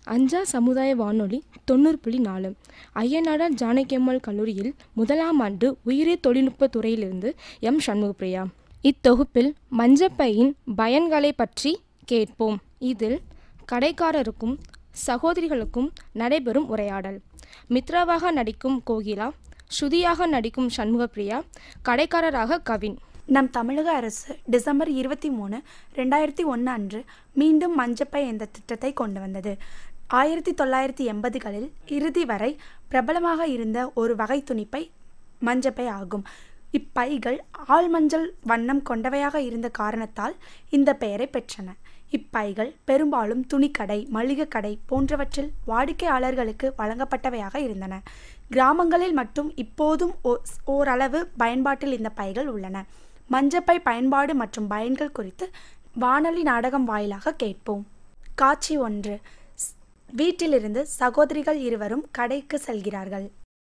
அஞ்சா சமுதாய வானொலி தொண்ணூறு புள்ளி நாலு ஐயனாடார் ஜானகியம்மாள் கல்லூரியில் முதலாம் ஆண்டு உயிரி தொழில்நுட்பத் துறையிலிருந்து எம் சண்முகப்பிரியா இத்தொகுப்பில் மஞ்சப்பையின் பயன்களை பற்றி கேட்போம் இதில் கடைக்காரருக்கும் சகோதரிகளுக்கும் நடைபெறும் உரையாடல் மித்ராவாக நடிக்கும் கோகிலா ஸ்ருதியாக நடிக்கும் சண்முகப்பிரியா கடைக்காரராக கவின் நம் தமிழக அரசு டிசம்பர் இருபத்தி மூணு ரெண்டாயிரத்தி ஒன்று அன்று மீண்டும் மஞ்சப்பை என்ற திட்டத்தை கொண்டு வந்தது ஆயிரத்தி தொள்ளாயிரத்தி எண்பதுகளில் இறுதி வரை பிரபலமாக இருந்த ஒரு வகை துணிப்பை மஞ்சப்பை ஆகும் இப்பைகள் ஆள் மஞ்சள் வண்ணம் கொண்டவையாக இருந்த காரணத்தால் இந்த பெயரை பெற்றன இப்பைகள் பெரும்பாலும் துணிக்கடை மளிகை கடை போன்றவற்றில் வாடிக்கையாளர்களுக்கு வழங்கப்பட்டவையாக இருந்தன கிராமங்களில் மட்டும் இப்போதும் ஓ- ஓரளவு பயன்பாட்டில் இந்த பைகள் உள்ளன மஞ்சப்பை பயன்பாடு மற்றும் பயன்கள் குறித்து வானொலி நாடகம் வாயிலாக கேட்போம் காட்சி ஒன்று ஸ்- வீட்டிலிருந்து சகோதரிகள் இருவரும் கடைக்கு செல்கிறார்கள்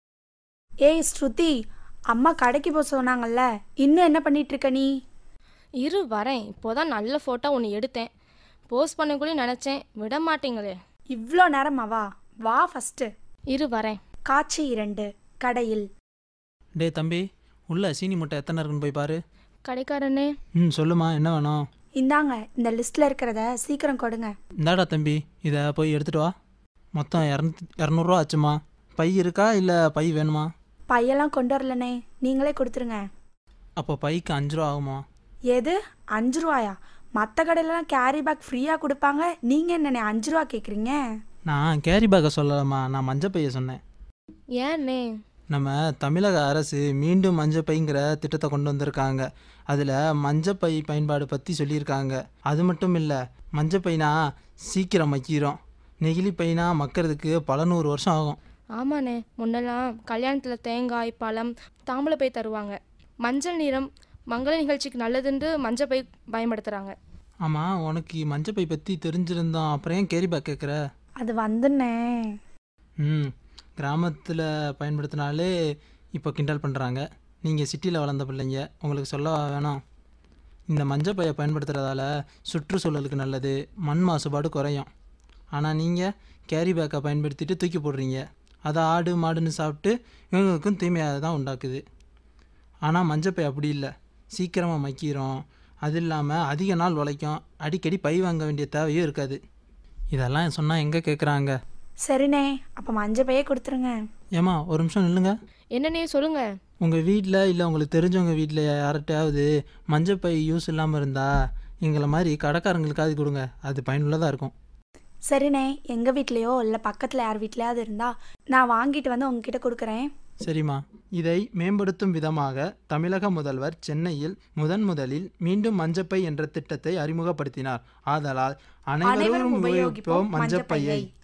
ஏய் ஸ்ருதி அம்மா கடைக்கு போக சொன்னாங்கல்ல இன்னும் என்ன பண்ணிட்டு இருக்க நீ இரு வரேன் இப்போதான் நல்ல ஃபோட்டோ ஒன்று எடுத்தேன் போஸ்ட் பண்ணக்குள்ளே நினச்சேன் விட மாட்டீங்களே இவ்வளோ நேரமாவா வா ஃபஸ்ட்டு இரு வரேன் காட்சி இரண்டு கடையில் டேய் தம்பி உள்ள சீனி முட்டை எத்தனை இருக்குன்னு போய் பாரு கடைக்காரனே ம் சொல்லுமா என்ன வேணும் இந்தாங்க இந்த லிஸ்ட்டில் இருக்கிறத சீக்கிரம் கொடுங்க இந்தாடா தம்பி இதை போய் எடுத்துட்டு வா மொத்தம் இரநூத்தி இரநூறுவா ஆச்சுமா பை இருக்கா இல்லை பை வேணுமா பையெல்லாம் கொண்டு வரலனே நீங்களே கொடுத்துருங்க அப்போ பைக்கு அஞ்சு ரூபா ஆகுமா எது அஞ்சு ரூபாயா மற்ற கடையிலலாம் கேரி பேக் ஃப்ரீயாக கொடுப்பாங்க நீங்கள் என்னண்ணே அஞ்சு ரூபா கேட்குறீங்க நான் கேரி பேக்கை சொல்லலாமா நான் மஞ்சள் பையை சொன்னேன் ஏன்னே நம்ம தமிழக அரசு மீண்டும் மஞ்சள் பைங்கிற திட்டத்தை கொண்டு வந்திருக்காங்க அதில் மஞ்சள் பை பயன்பாடு பற்றி சொல்லியிருக்காங்க அது மட்டும் இல்லை மஞ்சள் பைனா சீக்கிரம் மக்கிரும் நெகிழி பைனா மக்கறதுக்கு பல நூறு வருஷம் ஆகும் ஆமாண்ணே முன்னெல்லாம் கல்யாணத்தில் தேங்காய் பழம் தாம்பளை பை தருவாங்க மஞ்சள் நிறம் மங்கள நிகழ்ச்சிக்கு நல்லதுன்னு மஞ்சள் பை பயன்படுத்துகிறாங்க ஆமாம் உனக்கு மஞ்சள் பை பற்றி தெரிஞ்சிருந்தோம் அப்புறம் ஏன் கேரி பேக் கேட்குற அது வந்துண்ணே ம் கிராமத்தில் பயன்படுத்தினாலே இப்போ கிண்டல் பண்ணுறாங்க நீங்கள் சிட்டியில் வளர்ந்த பிள்ளைங்க உங்களுக்கு சொல்ல வேணாம் இந்த மஞ்சள் பையை பயன்படுத்துகிறதால சுற்றுச்சூழலுக்கு நல்லது மண் மாசுபாடு குறையும் ஆனால் நீங்கள் கேரி பேக்கை பயன்படுத்திட்டு தூக்கி போடுறீங்க அதை ஆடு மாடுன்னு சாப்பிட்டு இவங்களுக்கும் தீமையாக தான் உண்டாக்குது ஆனால் மஞ்சள் பை அப்படி இல்லை சீக்கிரமாக மக்கிரும் அது இல்லாமல் அதிக நாள் உழைக்கும் அடிக்கடி பை வாங்க வேண்டிய தேவையும் இருக்காது இதெல்லாம் சொன்னால் எங்கே கேட்குறாங்க சரிண்ணே அப்போ மஞ்சள் பையே கொடுத்துருங்க ஏம்மா ஒரு நிமிஷம் நில்லுங்க என்னண்ணே சொல்லுங்க உங்கள் வீட்டில் இல்லை உங்களுக்கு தெரிஞ்சவங்க வீட்டில் யார்கிட்டயாவது மஞ்சப்பை யூஸ் இல்லாமல் இருந்தால் எங்களை மாதிரி கடைக்காரங்களுக்காவது கொடுங்க அது பயனுள்ளதாக இருக்கும் சரிண்ணே எங்கள் வீட்லேயோ இல்லை பக்கத்தில் யார் வீட்லையாவது இருந்தால் நான் வாங்கிட்டு வந்து உங்ககிட்ட கொடுக்குறேன் சரிம்மா இதை மேம்படுத்தும் விதமாக தமிழக முதல்வர் சென்னையில் முதன் முதலில் மீண்டும் மஞ்சப்பை என்ற திட்டத்தை அறிமுகப்படுத்தினார் ஆதலால் அனைவரும் உபயோகிப்போம் மஞ்சப்பையை